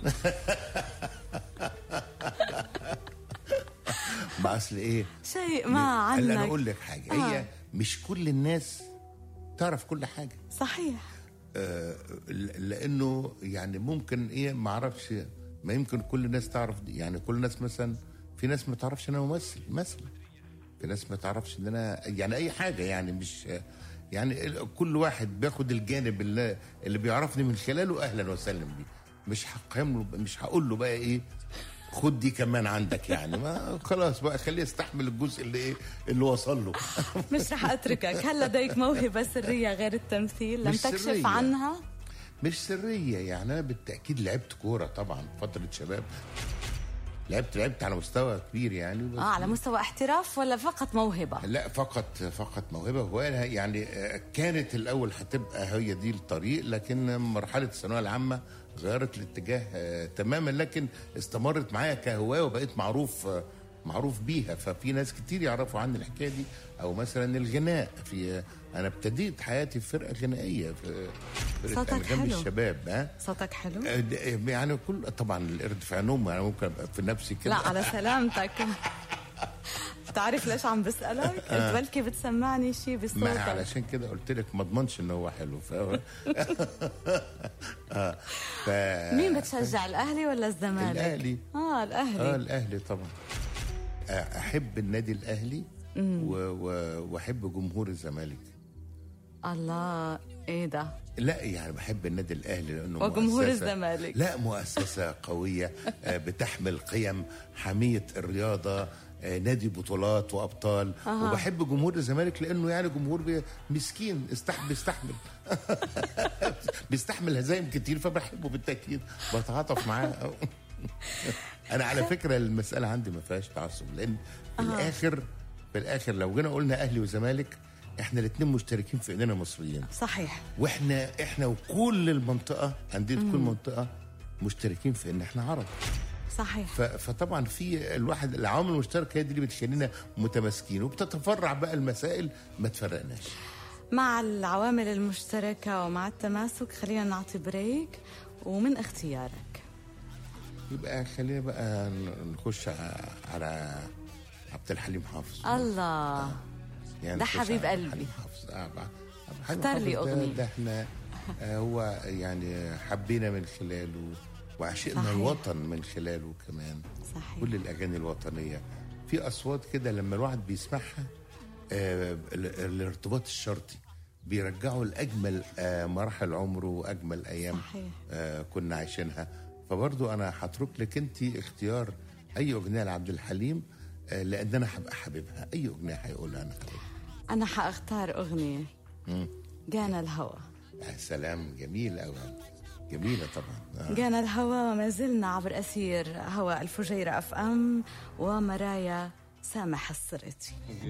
ما اصل ايه شيء ما هلا انا عنك اقول لك حاجه آه. هي مش كل الناس تعرف كل حاجه صحيح آه، ل- لانه يعني ممكن ايه ما اعرفش ما يمكن كل الناس تعرف دي يعني كل الناس مثلا في ناس ما تعرفش ان انا ممثل مثلا في ناس ما تعرفش ان انا يعني اي حاجه يعني مش يعني ال- كل واحد بياخد الجانب اللي, اللي بيعرفني من خلاله اهلا وسهلا بيه مش هقيم له مش هقول له بقى ايه خد دي كمان عندك يعني ما خلاص بقى خليه يستحمل الجزء اللي ايه اللي وصل له مش رح اتركك هل لديك موهبه سريه غير التمثيل لم مش تكشف سرية. عنها مش سريه يعني انا بالتاكيد لعبت كوره طبعا فتره شباب لعبت لعبت على مستوى كبير يعني بس اه على مستوى احتراف ولا فقط موهبه لا فقط فقط موهبه هو يعني آه، كانت الاول هتبقى هي دي الطريق لكن مرحله الثانويه العامه غيرت الاتجاه آه، تماما لكن استمرت معايا كهوايه وبقيت معروف آه، معروف بيها ففي ناس كتير يعرفوا عني الحكايه دي او مثلا الغناء في انا ابتديت حياتي في فرقه غنائيه في فرقه صوتك انغام حلو. الشباب ها صوتك حلو آه، د- يعني كل طبعا القرد في عينهم انا ممكن ابقى في نفسي كده لا على سلامتك بتعرف ليش عم بسألك؟ قلت بلكي بتسمعني شيء ما بصوتك علشان كده قلت لك ما اضمنش ان هو حلو ف... آه. ف... مين بتشجع الاهلي ولا الزمالك؟ الأهلي. اه اه الاهلي الاهلي طبعا آه، احب النادي الاهلي و... و... واحب جمهور الزمالك الله ايه ده؟ لا يعني بحب النادي الاهلي لانه وجمهور مؤسسة- الزمالك. لا مؤسسه قويه آه، بتحمل قيم حميه الرياضه آه، نادي بطولات وابطال أها. وبحب جمهور الزمالك لانه يعني جمهور بي- مسكين استح بيستحمل بيستحمل هزايم كتير فبحبه بالتاكيد بتعاطف معاه انا على فكره المساله عندي ما فيهاش تعصب لان في الاخر في الاخر لو جينا قلنا اهلي وزمالك احنا الاثنين مشتركين في اننا مصريين صحيح واحنا احنا وكل المنطقه انديه كل منطقه مشتركين في ان احنا عرب صحيح ف- فطبعا في الواحد العوامل المشتركه هي دي اللي بتخلينا متماسكين وبتتفرع بقى المسائل ما تفرقناش مع العوامل المشتركة ومع التماسك خلينا نعطي بريك ومن اختيارك يبقى خلينا بقى ن- نخش ع- على عبد الحليم حافظ الله يعني ده نخش حبيب على قلبي. عبد الحليم حافظ آه بقى. عبد الحليم اختار لي حافظ ده- أغنية. ده احنا آه هو يعني حبينا من خلاله وعشقنا صحيح. الوطن من خلاله كمان صحيح كل الاغاني الوطنيه في اصوات كده لما الواحد بيسمعها آه ال- الارتباط الشرطي بيرجعوا لاجمل آه مراحل عمره واجمل ايام صحيح. آه كنا عايشينها فبرضو انا هترك لك انت اختيار اي اغنيه لعبد الحليم آه لان انا هبقى حبيبها اي اغنيه هيقولها انا حبيبها أنا حأختار أغنية جانا الهوى يا سلام جميل قوي جميله طبعا آه. جانا الهوى وما زلنا عبر أثير هوى الفجيرة أف أم ومرايا سامح السرتي